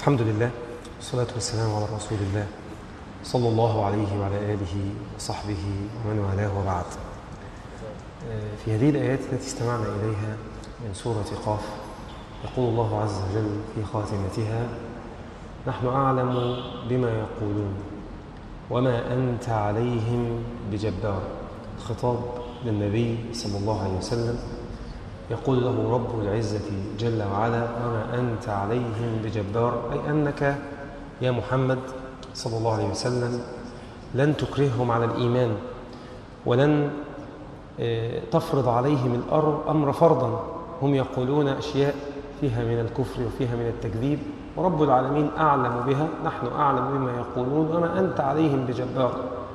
الحمد لله والصلاة والسلام على رسول الله صلى الله عليه وعلى آله وصحبه ومن والاه وبعد في هذه الآيات التي استمعنا إليها من سورة قاف يقول الله عز وجل في خاتمتها نحن أعلم بما يقولون وما أنت عليهم بجبار خطاب للنبي صلى الله عليه وسلم يقول له رب العزة جل وعلا وما أنت عليهم بجبار أي أنك يا محمد صلى الله عليه وسلم لن تكرههم على الإيمان ولن تفرض عليهم الأمر فرضا هم يقولون أشياء فيها من الكفر وفيها من التكذيب ورب العالمين أعلم بها نحن أعلم بما يقولون وما أنت عليهم بجبار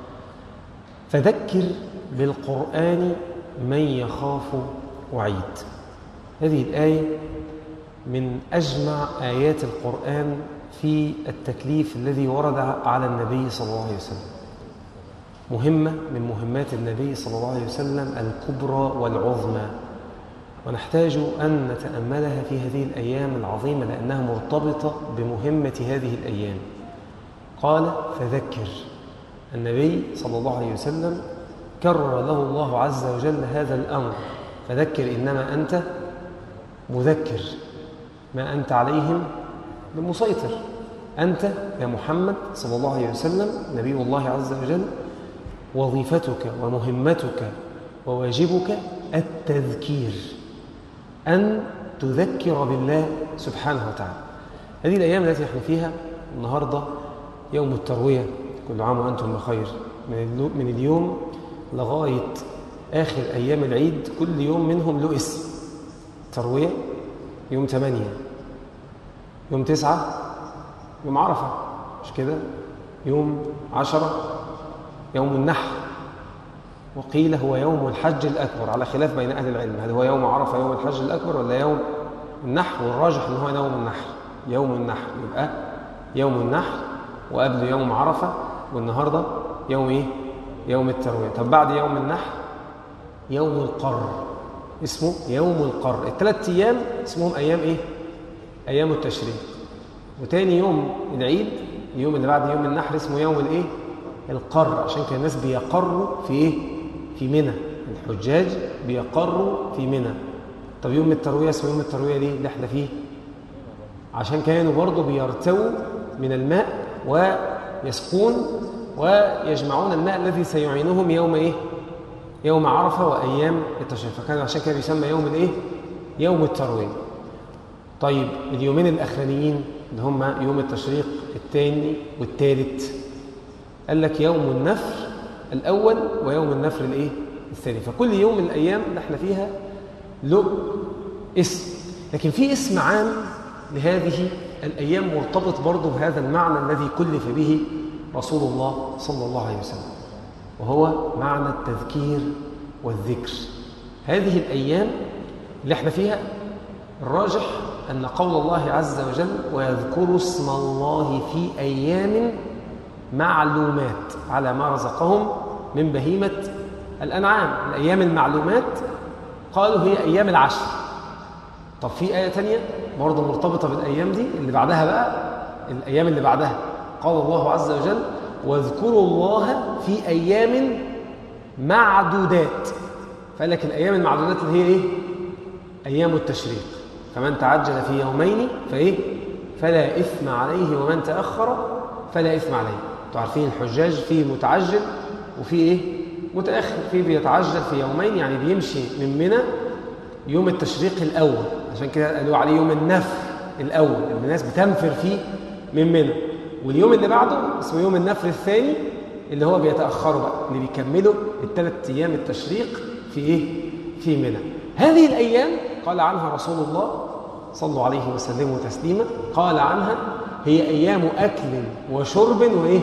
فذكر بالقرآن من يخاف وعيد هذه الآية من أجمع آيات القرآن في التكليف الذي ورد على النبي صلى الله عليه وسلم مهمة من مهمات النبي صلى الله عليه وسلم الكبرى والعظمى ونحتاج أن نتأملها في هذه الأيام العظيمة لأنها مرتبطة بمهمة هذه الأيام قال فذكر النبي صلى الله عليه وسلم كرر له الله عز وجل هذا الأمر فذكر إنما أنت مذكر ما أنت عليهم بمسيطر أنت يا محمد صلى الله عليه وسلم نبي الله عز وجل وظيفتك ومهمتك وواجبك التذكير أن تذكر بالله سبحانه وتعالى هذه الأيام التي نحن فيها النهاردة يوم التروية كل عام وأنتم بخير من اليوم لغاية آخر أيام العيد كل يوم منهم له اسم تروية يوم 8 يوم 9 يوم عرفة مش كده يوم 10 يوم النحر وقيل هو يوم الحج الأكبر على خلاف بين أهل العلم هل هو يوم عرفة يوم الحج الأكبر ولا يوم النحر والراجح أنه هو يوم النحر يوم النحر يبقى يوم النحر وقبل يوم عرفة والنهاردة يوم إيه؟ يوم التروية طب بعد يوم النحر يوم القر اسمه يوم القر الثلاث أيام اسمهم أيام إيه؟ أيام التشريق وتاني يوم العيد اليوم اللي بعد يوم النحر اسمه يوم الإيه؟ القر عشان كده الناس بيقروا في إيه؟ في منى الحجاج بيقروا في منى طب يوم التروية اسمه يوم التروية ليه اللي احنا فيه عشان كانوا برضه بيرتووا من الماء ويسقون ويجمعون الماء الذي سيعينهم يوم ايه يوم عرفة وأيام التشريق فكان عشان كده بيسمى يوم الايه يوم التروية طيب اليومين الأخرانيين اللي هم يوم التشريق الثاني والثالث قال لك يوم النفر الأول ويوم النفر الايه الثاني فكل يوم من الأيام اللي احنا فيها له اسم لكن في اسم عام لهذه الأيام مرتبط برضه بهذا المعنى الذي كلف به رسول الله صلى الله عليه وسلم وهو معنى التذكير والذكر هذه الأيام اللي احنا فيها الراجح أن قول الله عز وجل ويذكروا اسم الله في أيام معلومات على ما رزقهم من بهيمة الأنعام الأيام المعلومات قالوا هي أيام العشر طب في آية تانية برضه مرتبطة بالأيام دي اللي بعدها بقى الأيام اللي بعدها قال الله عز وجل واذكروا الله في أيام معدودات فقال لك الأيام المعدودات اللي هي إيه؟ أيام التشريق فمن تعجل في يومين فإيه؟ فلا إثم عليه ومن تأخر فلا إثم عليه انتوا عارفين الحجاج فيه متعجل وفي إيه؟ متأخر فيه بيتعجل في يومين يعني بيمشي من منى يوم التشريق الأول عشان كده قالوا عليه يوم النفر الأول اللي الناس بتنفر فيه من منى واليوم اللي بعده اسمه يوم النفر الثاني اللي هو بيتأخروا بقى اللي بيكملوا الثلاث أيام التشريق في إيه؟ في منى هذه الأيام قال عنها رسول الله صلوا عليه وسلموا تسليما قال عنها هي أيام أكل وشرب وإيه؟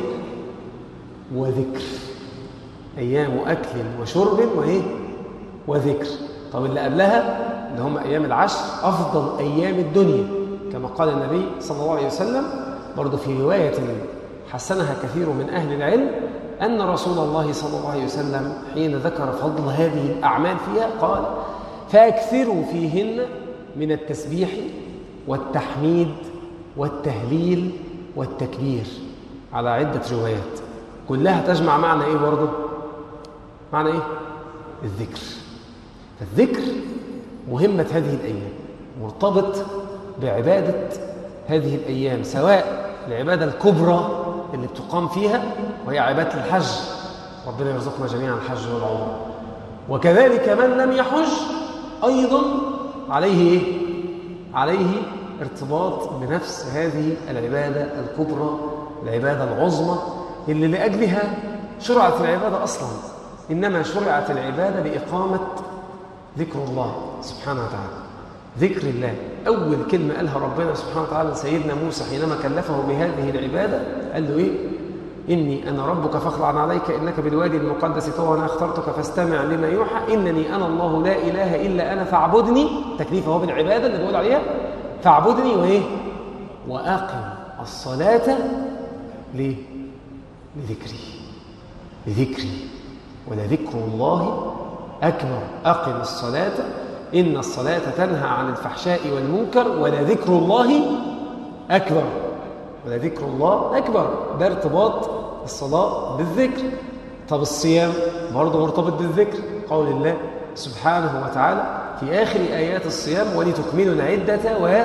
وذكر أيام أكل وشرب وإيه؟ وذكر طب اللي قبلها اللي هم أيام العشر أفضل أيام الدنيا كما قال النبي صلى الله عليه وسلم برضه في رواية حسنها كثير من أهل العلم أن رسول الله صلى الله عليه وسلم حين ذكر فضل هذه الأعمال فيها قال فأكثروا فيهن من التسبيح والتحميد والتهليل والتكبير على عدة روايات كلها تجمع معنى إيه برضه؟ معنى إيه؟ الذكر فالذكر مهمة هذه الأيام مرتبط بعبادة هذه الأيام سواء العبادة الكبرى اللي بتقام فيها وهي عبادة الحج ربنا يرزقنا جميعا الحج والعمرة وكذلك من لم يحج أيضا عليه إيه؟ عليه ارتباط بنفس هذه العبادة الكبرى العبادة العظمى اللي لأجلها شرعت العبادة أصلا إنما شرعت العبادة لإقامة ذكر الله سبحانه وتعالى ذكر الله أول كلمة قالها ربنا سبحانه وتعالى لسيدنا موسى حينما كلفه بهذه العبادة قال له إيه؟ إني أنا ربك فاخلع عليك إنك بالوادي المقدس طوى وأنا اخترتك فاستمع لما يوحى إنني أنا الله لا إله إلا أنا فاعبدني تكليف هو بالعبادة اللي بقول عليها فاعبدني وإيه؟ وأقم الصلاة ليه؟ لذكري لذكري ولذكر الله أكبر أقم الصلاة إن الصلاة تنهى عن الفحشاء والمنكر ولذكر الله أكبر ولذكر الله أكبر ده ارتباط الصلاة بالذكر طب الصيام برضه مرتبط بالذكر قول الله سبحانه وتعالى في آخر آيات الصيام ولتكملوا العدة و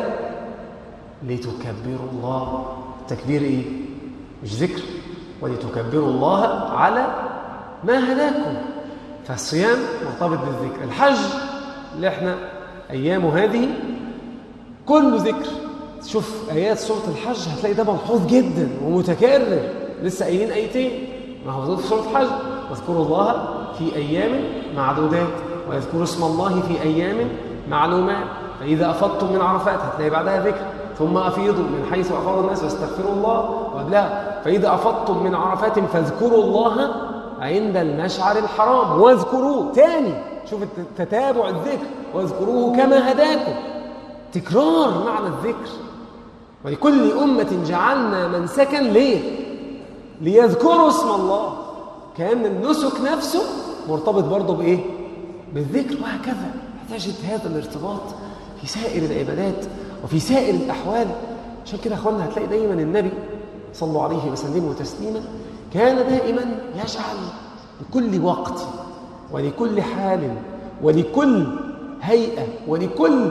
لتكبروا الله تكبير إيه؟ مش ذكر ولتكبروا الله على ما هداكم فالصيام مرتبط بالذكر الحج اللي احنا أيامه هذه كله ذكر شوف آيات سورة الحج هتلاقي ده ملحوظ جدا ومتكرر لسه قايلين آيتين ما هو في سورة الحج واذكروا الله في أيام معدودات ويذكروا اسم الله في أيام معلومات فإذا أفضتم من عرفات هتلاقي بعدها ذكر ثم أفيضوا من حيث أفاض الناس واستغفروا الله وقبلها فإذا أفضتم من عرفات فاذكروا الله عند المشعر الحرام واذكروه تاني شوف تتابع الذكر واذكروه كما هداكم تكرار معنى الذكر ولكل أمة جعلنا منسكا ليه؟ ليذكروا اسم الله كأن النسك نفسه مرتبط برضه بإيه؟ بالذكر وهكذا تجد هذا الارتباط في سائر العبادات وفي سائر الأحوال عشان كده أخواننا هتلاقي دايما النبي صلى الله عليه وسلم تسليما كان دائما يجعل لكل وقت ولكل حال ولكل هيئة ولكل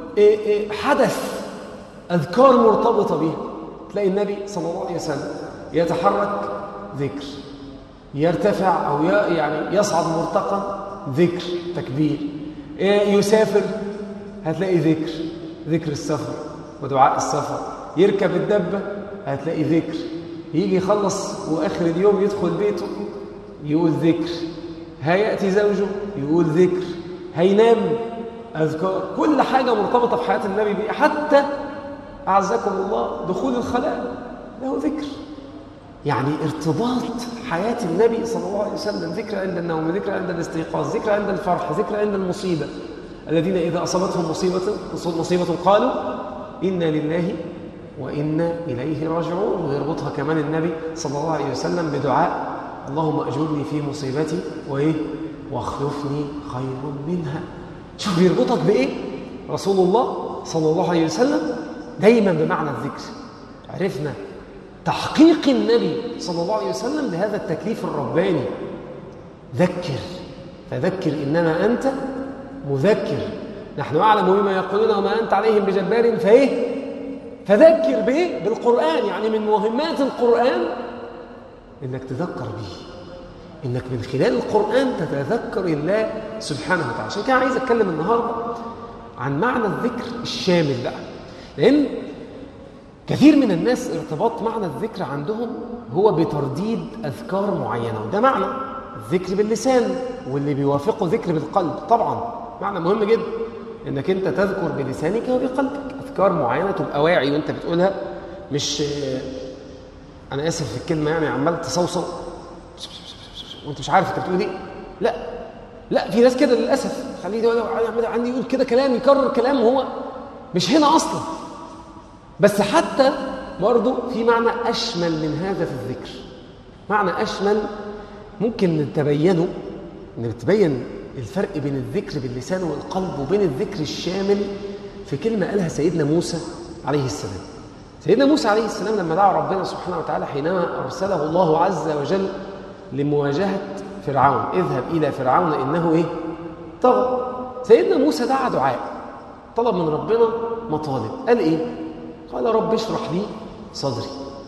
حدث أذكار مرتبطة بها تلاقي النبي صلى الله عليه وسلم يتحرك ذكر يرتفع أو يعني يصعد مرتقى ذكر تكبير يسافر هتلاقي ذكر ذكر السفر ودعاء السفر يركب الدبة هتلاقي ذكر يجي يخلص وآخر اليوم يدخل بيته يقول ذكر هيأتي زوجه يقول ذكر هينام أذكار كل حاجة مرتبطة في حياة النبي بيه حتى أعزكم الله دخول الخلاء له ذكر يعني ارتباط حياة النبي صلى الله عليه وسلم ذكر عند النوم ذكر عند الاستيقاظ ذكر عند الفرح ذكر عند المصيبة الذين إذا أصابتهم مصيبة مصيبة قالوا إنا لله وإنا إليه راجعون ويربطها كمان النبي صلى الله عليه وسلم بدعاء اللهم أجرني في مصيبتي وإيه واخلفني خير منها شوف بيربطك بإيه رسول الله صلى الله عليه وسلم دايما بمعنى الذكر عرفنا تحقيق النبي صلى الله عليه وسلم لهذا التكليف الرباني ذكر فذكر إنما أنت مذكر نحن أعلم بما يقولون وما أنت عليهم بجبار فإيه فذكر بإيه بالقرآن يعني من مهمات القرآن إنك تذكر به إنك من خلال القرآن تتذكر الله سبحانه وتعالى عشان كده عايز أتكلم النهاردة عن معنى الذكر الشامل بقى لأن كثير من الناس ارتباط معنى الذكر عندهم هو بترديد أذكار معينة وده معنى الذكر باللسان واللي بيوافقه ذكر بالقلب طبعا معنى مهم جدا انك انت تذكر بلسانك وبقلبك اذكار معينه تبقى واعي وانت بتقولها مش انا اسف في الكلمه يعني عمال تصوصو وانت مش عارف انت بتقول ايه لا لا في ناس كده للاسف خليه عندي يقول كده كلام يكرر كلام وهو مش هنا اصلا بس حتى برضه في معنى اشمل من هذا في الذكر معنى اشمل ممكن نتبينه نتبين الفرق بين الذكر باللسان والقلب وبين الذكر الشامل في كلمة قالها سيدنا موسى عليه السلام سيدنا موسى عليه السلام لما دعا ربنا سبحانه وتعالى حينما أرسله الله عز وجل لمواجهة فرعون اذهب إلى فرعون إنه إيه؟ طغى سيدنا موسى دعا دعاء طلب من ربنا مطالب قال إيه؟ قال رب اشرح لي صدري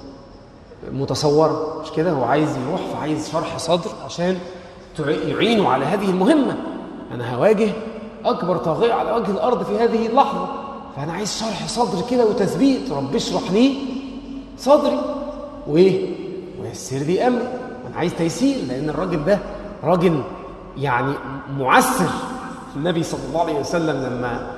متصورة مش كده هو عايز يروح فعايز شرح صدر عشان يعينه على هذه المهمة أنا هواجه أكبر طاغية على وجه الأرض في هذه اللحظة فأنا عايز شرح صدر كده وتثبيت رب اشرح لي صدري وإيه؟ ويسر لي أمري أنا عايز تيسير لأن الراجل ده راجل يعني معسر النبي صلى الله عليه وسلم لما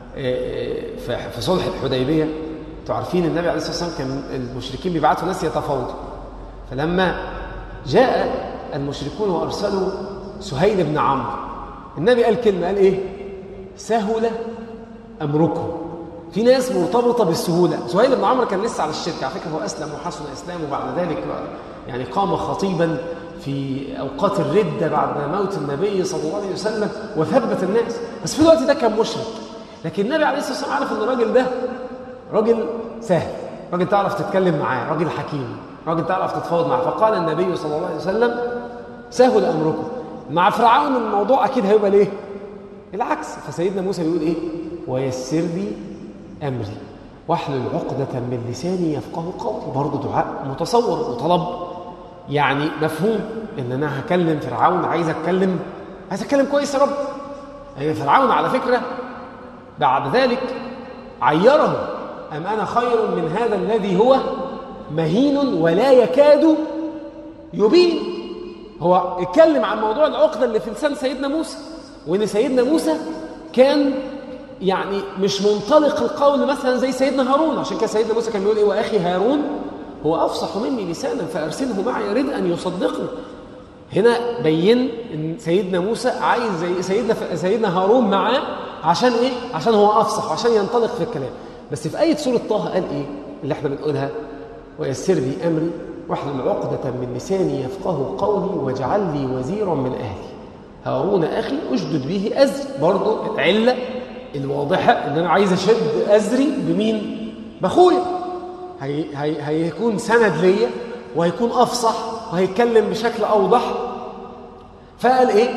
في صلح الحديبية انتوا عارفين النبي عليه الصلاة والسلام كان المشركين بيبعتوا ناس يتفاوضوا فلما جاء المشركون وأرسلوا سهيل بن عمرو النبي قال كلمة قال إيه سهل أمركم في ناس مرتبطة بالسهولة سهيل بن عمرو كان لسه على الشرك على فكرة هو أسلم وحسن إسلامه بعد ذلك يعني قام خطيبا في أوقات الردة بعد موت النبي صلى الله عليه وسلم وثبت الناس بس في الوقت ده كان مشرك لكن النبي عليه الصلاة والسلام عارف أن الراجل ده راجل سهل راجل تعرف تتكلم معاه راجل حكيم راجل تعرف تتفاوض معاه فقال النبي صلى الله عليه وسلم سهل أمركم مع فرعون الموضوع أكيد هيبقى ليه العكس فسيدنا موسى بيقول إيه ويسر لي أمري واحلل عقدة من لساني يفقه قولي برضه دعاء متصور وطلب يعني مفهوم ان انا هكلم فرعون عايز اتكلم عايز اتكلم كويس يا رب يعني فرعون على فكره بعد ذلك عيره ام انا خير من هذا الذي هو مهين ولا يكاد يبين هو اتكلم عن موضوع العقده اللي في لسان سيدنا موسى وان سيدنا موسى كان يعني مش منطلق القول مثلا زي سيدنا هارون عشان كده سيدنا موسى كان بيقول ايه واخي هارون هو افصح مني لسانا فارسله معي يريد ان يصدقني هنا بين ان سيدنا موسى عايز زي سيدنا سيدنا هارون معاه عشان ايه عشان هو افصح وعشان ينطلق في الكلام بس في ايه سوره طه قال ايه اللي احنا بنقولها ويسر لي امري واحلل عقدة من لساني يفقه قولي واجعل لي وزيرا من اهلي هارون اخي اشدد به ازري برضه العله الواضحه ان انا عايز اشد ازري بمين باخويا هي هي هيكون سند ليا وهيكون افصح وهيتكلم بشكل اوضح فقال ايه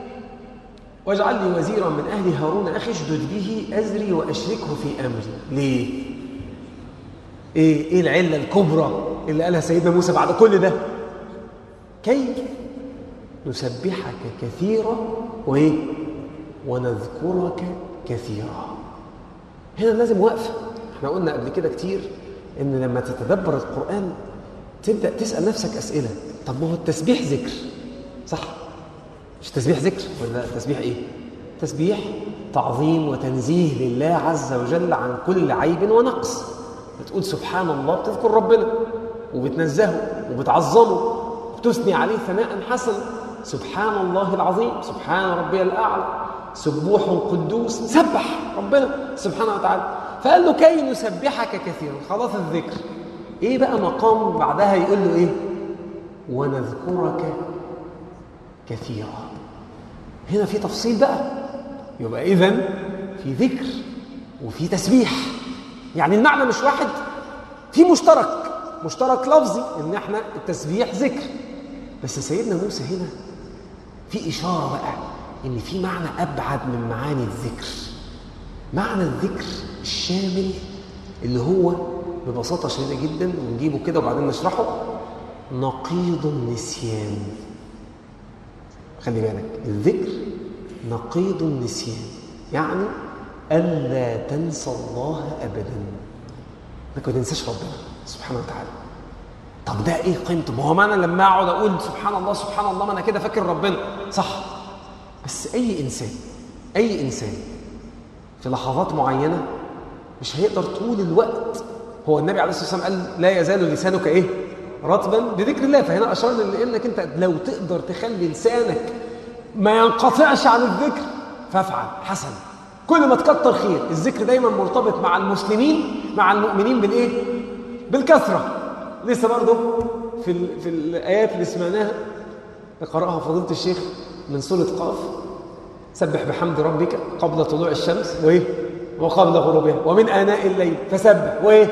واجعل لي وزيرا من اهلي هارون اخي اشدد به ازري واشركه في امري ليه ايه ايه العله الكبرى اللي قالها سيدنا موسى بعد كل ده كي نسبحك كثيرا وايه ونذكرك كثيرا هنا لازم وقفه احنا قلنا قبل كده كتير ان لما تتدبر القرآن تبدأ تسأل نفسك أسئلة طب ما هو التسبيح ذكر صح مش تسبيح ذكر ولا تسبيح ايه تسبيح تعظيم وتنزيه لله عز وجل عن كل عيب ونقص بتقول سبحان الله بتذكر ربنا وبتنزهه وبتعظمه وبتثني عليه ثناء حسنا سبحان الله العظيم سبحان ربي الأعلى سبوح قدوس سبح ربنا سبحانه وتعالى فقال له كي نسبحك كثيرا خلاص الذكر ايه بقى مقام بعدها يقول له ايه ونذكرك كثيرا هنا في تفصيل بقى يبقى اذا في ذكر وفي تسبيح يعني المعنى مش واحد في مشترك مشترك لفظي ان احنا التسبيح ذكر بس سيدنا موسى هنا في اشاره بقى ان في معنى ابعد من معاني الذكر معنى الذكر الشامل اللي هو ببساطة شديدة جدا ونجيبه كده وبعدين نشرحه نقيض النسيان خلي بالك الذكر نقيض النسيان يعني ألا تنسى الله أبدا انك ما تنساش ربنا سبحانه وتعالى طب ده ايه قيمته ما هو معنى لما اقعد اقول سبحان الله سبحان الله ما انا كده فاكر ربنا صح بس اي انسان اي انسان في لحظات معينه مش هيقدر طول الوقت هو النبي عليه الصلاه والسلام قال لا يزال لسانك ايه رطبا بذكر الله فهنا اشار لانك انت لو تقدر تخلي لسانك ما ينقطعش عن الذكر فافعل حسن كل ما تكتر خير الذكر دايما مرتبط مع المسلمين مع المؤمنين بالايه بالكثره لسه برضه في ال... في الايات اللي سمعناها قراها فضيله الشيخ من سوره قاف سبح بحمد ربك قبل طلوع الشمس وايه وقبل غروبها ومن آناء الليل فسبح وايه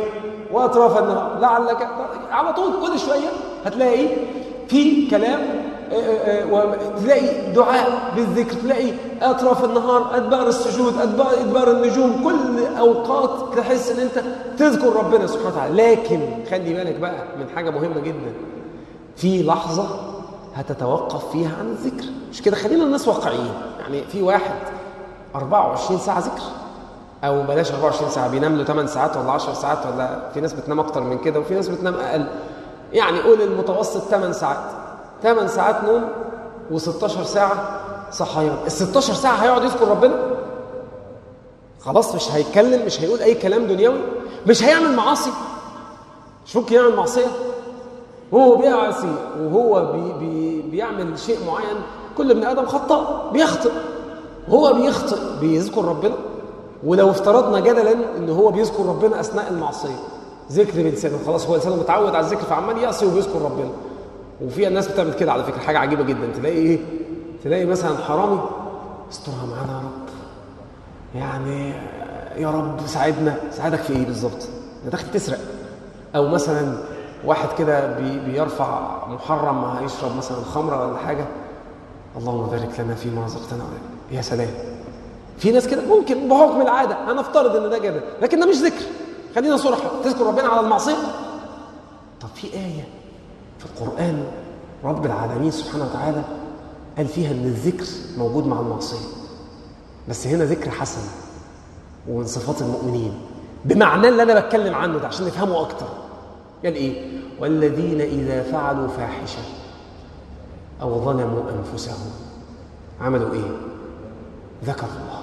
واطراف النهار لعلك على طول كل شويه هتلاقي في كلام آه، آه، آه، وتلاقي دعاء بالذكر تلاقي اطراف النهار ادبار السجود ادبار ادبار النجوم كل اوقات تحس ان انت تذكر ربنا سبحانه وتعالى لكن خلي بالك بقى من حاجه مهمه جدا في لحظه هتتوقف فيها عن الذكر مش كده خلينا الناس واقعيين يعني في واحد 24 ساعه ذكر او بلاش 24 ساعه بينام له 8 ساعات ولا 10 ساعات ولا في ناس بتنام اكتر من كده وفي ناس بتنام اقل يعني قول المتوسط 8 ساعات 8 ساعات نوم و16 ساعه صحيان ال 16 ساعه هيقعد يذكر ربنا خلاص مش هيتكلم مش هيقول اي كلام دنيوي مش هيعمل معاصي مش ممكن يعمل معصيه وهو بيعصي وهو بي بي بيعمل شيء معين كل ابن ادم خطاء بيخطئ وهو بيخطئ بيذكر ربنا ولو افترضنا جدلا ان هو بيذكر ربنا اثناء المعصيه ذكر بلسانه خلاص هو لسانه متعود على الذكر فعمال يعصي وبيذكر ربنا وفي الناس بتعمل كده على فكره حاجه عجيبه جدا تلاقي ايه تلاقي مثلا حرامي استرها معانا يا رب يعني يا رب ساعدنا ساعدك في ايه بالظبط انت داخل تسرق او مثلا واحد كده بي بيرفع محرم هيشرب مثلا خمره ولا حاجه اللهم بارك لنا فيما رزقتنا يا سلام في ناس كده ممكن بحكم العاده هنفترض ان ده كده لكن ده مش ذكر خلينا صراحه تذكر ربنا على المعصيه طب في ايه في القران رب العالمين سبحانه وتعالى قال فيها ان الذكر موجود مع المعصيه بس هنا ذكر حسن ومن صفات المؤمنين بمعنى اللي انا بتكلم عنه ده عشان نفهمه اكتر قال ايه والذين اذا فعلوا فاحشه او ظلموا انفسهم عملوا ايه ذكروا الله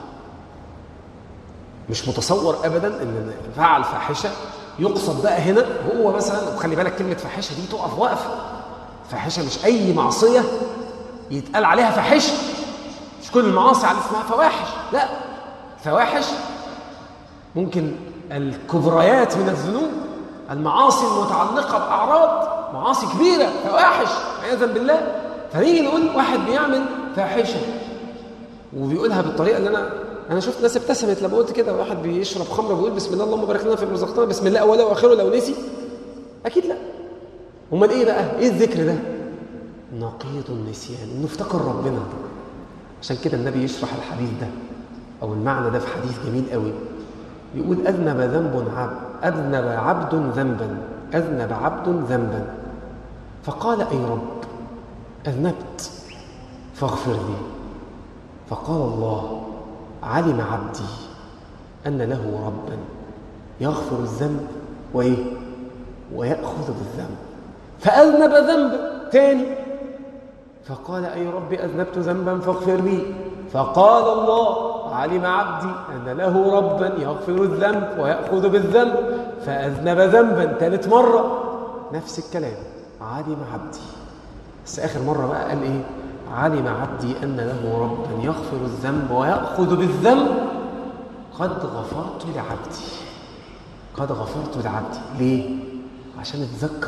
مش متصور ابدا ان فعل فاحشه يقصد بقى هنا هو مثلا وخلي بالك كلمه فاحشه دي تقف وقفه فاحشه مش اي معصيه يتقال عليها فاحشه مش كل المعاصي على اسمها فواحش لا فواحش ممكن الكبريات من الذنوب المعاصي المتعلقه باعراض معاصي كبيره فواحش عياذا بالله فنيجي نقول واحد بيعمل فاحشه وبيقولها بالطريقه اللي انا انا شفت ناس ابتسمت لما قلت كده واحد بيشرب خمره بيقول بسم الله اللهم بارك لنا في رزقتنا بسم الله اوله واخره لو نسي اكيد لا امال ايه بقى ايه الذكر ده نقيض النسيان انه افتكر ربنا عشان كده النبي يشرح الحديث ده او المعنى ده في حديث جميل قوي يقول اذنب ذنب عبد اذنب عبد ذنبا اذنب عبد ذنبا فقال اي رب اذنبت فاغفر لي فقال الله علم عبدي أن له ربا يغفر الذنب وإيه؟ ويأخذ بالذنب فأذنب ذنب تاني فقال أي رب أذنبت ذنبا فاغفر لي فقال الله علم عبدي أن له ربا يغفر الذنب ويأخذ بالذنب فأذنب ذنبا ثالث مرة نفس الكلام علم عبدي بس آخر مرة بقى قال إيه علم عبدي أن له ربا يغفر الذنب ويأخذ بالذنب قد غفرت لعبدي قد غفرت لعبدي ليه؟ عشان اتذكر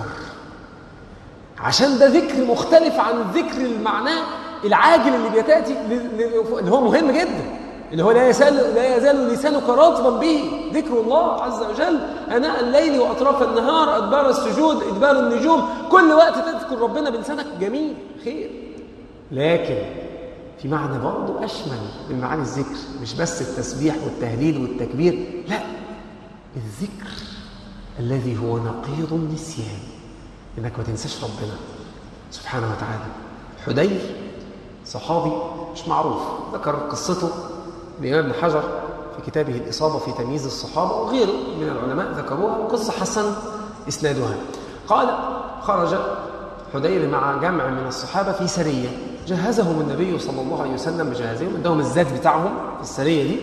عشان ده ذكر مختلف عن الذكر المعناه العاجل اللي بيتاتي اللي هو مهم جدا اللي هو لا يزال لا يزال لسانك رطبا به ذكر الله عز وجل اناء الليل واطراف النهار ادبار السجود ادبار النجوم كل وقت تذكر ربنا بلسانك جميل خير لكن في معنى برضه أشمل من معاني الذكر مش بس التسبيح والتهليل والتكبير لا الذكر الذي هو نقيض النسيان انك ما تنساش ربنا سبحانه وتعالى حدير صحابي مش معروف ذكر قصته الإمام ابن حجر في كتابه الإصابة في تمييز الصحابة وغيره من العلماء ذكروها وقصة حسن إسنادها قال خرج حدير مع جمع من الصحابة في سرية جهزهم النبي صلى الله عليه وسلم بجهازهم ادهم الزاد بتاعهم في السرية دي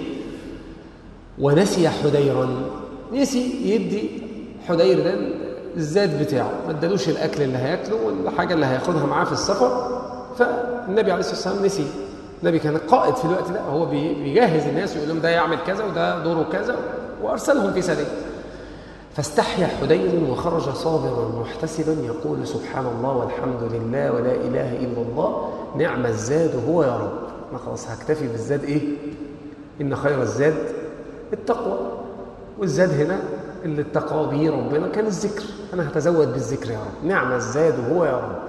ونسي حديرا نسي يدي حدير ده الزاد بتاعه ما ادالوش الاكل اللي هياكله والحاجه اللي هياخدها معاه في السفر فالنبي عليه الصلاه والسلام نسي النبي كان قائد في الوقت ده هو بيجهز الناس ويقول لهم ده يعمل كذا وده دوره كذا وارسلهم في سريه فاستحيا حدير وخرج صابرا محتسبا يقول سبحان الله والحمد لله ولا اله الا الله نعم الزاد هو يا رب ما خلاص هكتفي بالزاد ايه ان خير الزاد التقوى والزاد هنا اللي اتقى به ربنا كان الذكر أنا هتزود بالذكر يا رب نعم الزاد هو يا رب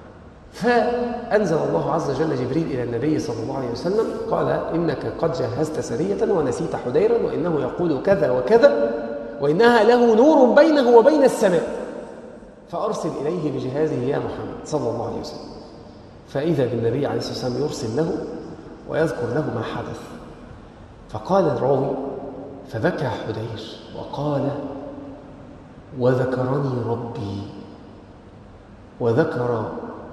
فأنزل الله عز وجل جبريل إلى النبي صلى الله عليه وسلم قال إنك قد جهزت سرية ونسيت حديرا وإنه يقول كذا وكذا وإنها له نور بينه وبين السماء فأرسل إليه بجهازه يا محمد صلى الله عليه وسلم فإذا بالنبي عليه الصلاة والسلام يرسل له ويذكر له ما حدث فقال الراوي فبكى حدير وقال وذكرني ربي وذكر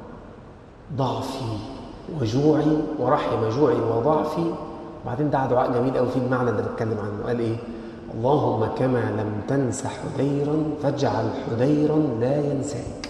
ضعفي وجوعي ورحم جوعي وضعفي وبعدين دعا دعاء جميل قوي في المعنى اللي بتكلم عنه قال ايه اللهم كما لم تنس حديرا فاجعل حديرا لا ينساك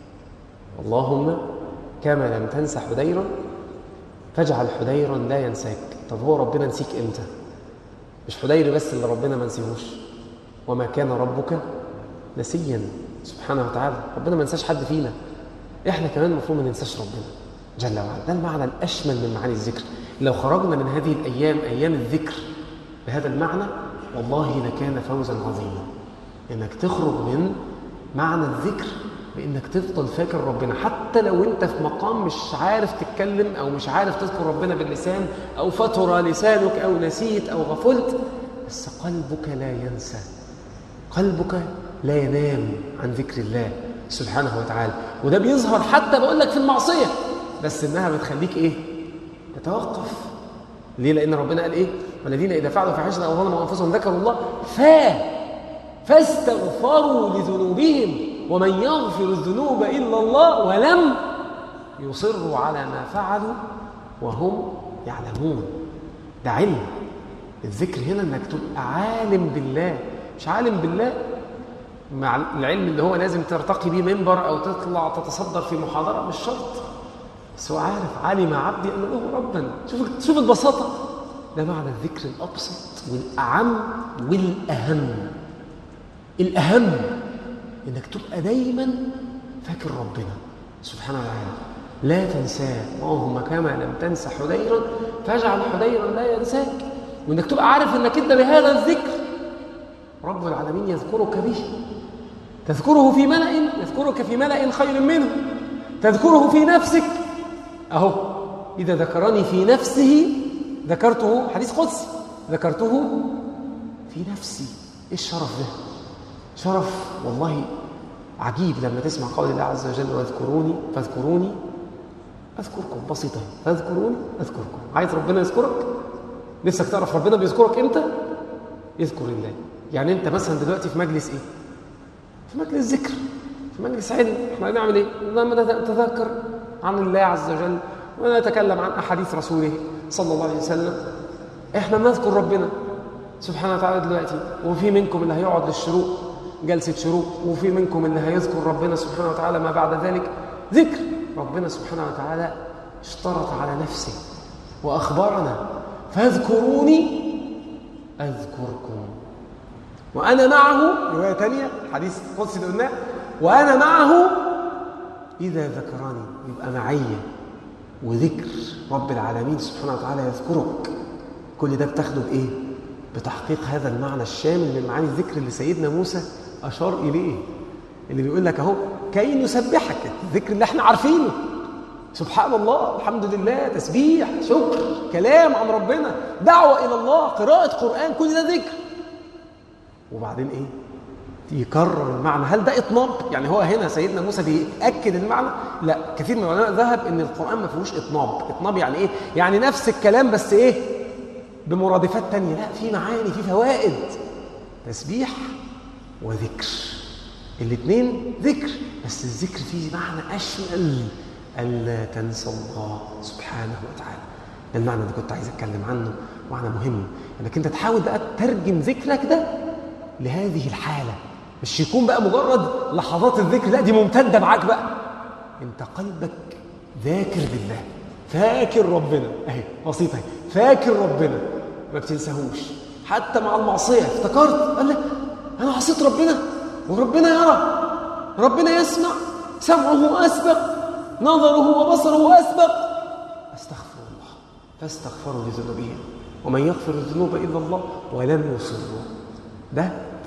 اللهم كما لم تنس حديرا فاجعل حديرا لا ينساك طب هو ربنا نسيك امتى مش حدير بس اللي ربنا ما نسيهوش وما كان ربك نسيا سبحانه وتعالى ربنا ما نساش حد فينا احنا كمان المفروض ما ننساش ربنا جل وعلا ده المعنى الاشمل من معاني الذكر لو خرجنا من هذه الايام ايام الذكر بهذا المعنى والله لكان فوزا عظيما انك تخرج من معنى الذكر بانك تفضل فاكر ربنا حتى لو انت في مقام مش عارف تتكلم او مش عارف تذكر ربنا باللسان او فتر لسانك او نسيت او غفلت بس قلبك لا ينسى قلبك لا ينام عن ذكر الله سبحانه وتعالى وده بيظهر حتى بقول لك في المعصيه بس انها بتخليك ايه تتوقف ليه لان ربنا قال ايه والذين اذا فعلوا فاحشه او ظلموا انفسهم ذكروا الله فا فاستغفروا لذنوبهم ومن يغفر الذنوب الا الله ولم يصروا على ما فعلوا وهم يعلمون ده علم الذكر هنا انك تبقى عالم بالله مش عالم بالله مع العلم اللي هو لازم ترتقي بيه منبر او تطلع تتصدر في محاضره مش شرط بس هو عارف علم عبدي ان له ربا شوف شوف البساطه ده معنى الذكر الابسط والاعم والاهم الاهم انك تبقى دايما فاكر ربنا سبحانه وتعالى لا تنساه اللهم كما لم تنس حديرا فاجعل حديرا لا ينساك وانك تبقى عارف انك انت بهذا الذكر رب العالمين يذكرك به تذكره في ملأ يذكرك في ملأ خير منه تذكره في نفسك أهو إذا ذكرني في نفسه ذكرته حديث قدسي ذكرته في نفسي إيه الشرف ده شرف والله عجيب لما تسمع قول الله عز وجل واذكروني فاذكروني أذكركم بسيطة فاذكروني أذكركم عايز ربنا يذكرك نفسك تعرف ربنا بيذكرك إمتى يذكر الله يعني أنت مثلا دلوقتي في مجلس إيه في مجلس ذكر في مجلس علم احنا هنعمل ايه لما نتذكر عن الله عز وجل ونتكلم عن احاديث رسوله صلى الله عليه وسلم احنا بنذكر ربنا سبحانه وتعالى دلوقتي وفي منكم اللي هيقعد للشروق جلسه شروق وفي منكم اللي هيذكر ربنا سبحانه وتعالى ما بعد ذلك ذكر ربنا سبحانه وتعالى اشترط على نفسه واخبرنا فاذكروني اذكركم وأنا معه رواية تانية حديث قدسي اللي قلناه وأنا معه إذا ذكرني يبقى معية وذكر رب العالمين سبحانه وتعالى يذكرك كل ده بتاخده بإيه؟ بتحقيق هذا المعنى الشامل من معاني الذكر اللي سيدنا موسى أشار إليه اللي بيقول لك أهو كي نسبحك الذكر اللي احنا عارفينه سبحان الله الحمد لله تسبيح شكر كلام عن ربنا دعوة إلى الله قراءة قرآن كل ده ذكر وبعدين ايه يكرر المعنى هل ده اطناب يعني هو هنا سيدنا موسى بيأكد المعنى لا كثير من العلماء ذهب ان القرآن ما فيهوش اطناب اطناب يعني ايه يعني نفس الكلام بس ايه بمرادفات تانية لا في معاني في فوائد تسبيح وذكر الاثنين ذكر بس الذكر فيه معنى اشمل الا تنسى الله سبحانه وتعالى ده المعنى اللي كنت عايز اتكلم عنه معنى مهم انك انت تحاول بقى تترجم ذكرك ده لهذه الحالة مش يكون بقى مجرد لحظات الذكر لا دي ممتدة معاك بقى انت قلبك ذاكر بالله فاكر ربنا اهي بسيطة اهي فاكر ربنا ما بتنساهوش حتى مع المعصية افتكرت قال لك انا عصيت ربنا وربنا يرى ربنا يسمع سمعه أسبق نظره وبصره أسبق استغفر الله فاستغفروا لذنوبهم ومن يغفر الذنوب إلا الله ولم يصروا ده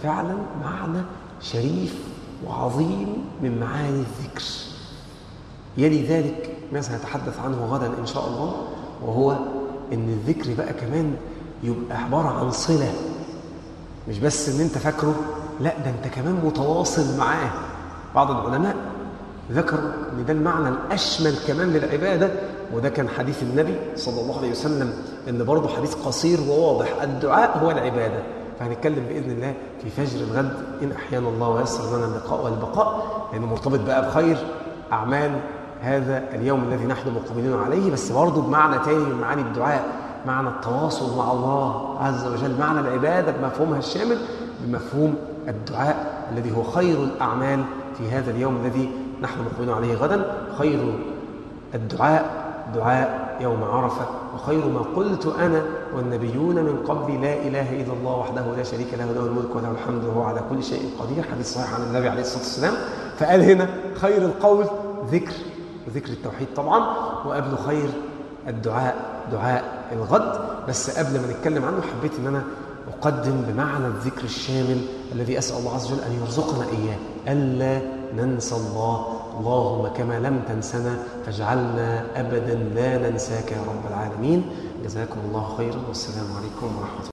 فعلا معنى شريف وعظيم من معاني الذكر يلي ذلك ما سنتحدث عنه غدا إن شاء الله وهو إن الذكر بقى كمان يبقى عبارة عن صلة مش بس إن أنت فاكره لا ده أنت كمان متواصل معاه بعض العلماء ذكروا ان ده المعنى الاشمل كمان للعباده وده كان حديث النبي صلى الله عليه وسلم ان برضه حديث قصير وواضح الدعاء هو العباده فهنتكلم باذن الله في فجر الغد ان احيانا الله ويسر لنا اللقاء والبقاء لانه مرتبط بقى بخير اعمال هذا اليوم الذي نحن مقبلين عليه بس برضه بمعنى تاني من معاني الدعاء معنى التواصل مع الله عز وجل معنى العباده بمفهومها الشامل بمفهوم الدعاء الذي هو خير الاعمال في هذا اليوم الذي نحن مقبلون عليه غدا خير الدعاء دعاء يوم عرفة وخير ما قلت أنا والنبيون من قبل لا إله إلا الله وحده لا شريك له له الملك وله الحمد وهو على كل شيء قدير حديث صحيح عن النبي عليه الصلاة والسلام فقال هنا خير القول ذكر وذكر التوحيد طبعا وقبل خير الدعاء دعاء الغد بس قبل ما نتكلم عنه حبيت ان انا اقدم بمعنى الذكر الشامل الذي اسال الله عز وجل ان يرزقنا اياه الا ننسى الله اللهم كما لم تنسنا فاجعلنا ابدا لا ننساك يا رب العالمين جزاكم الله خيرا والسلام عليكم ورحمه الله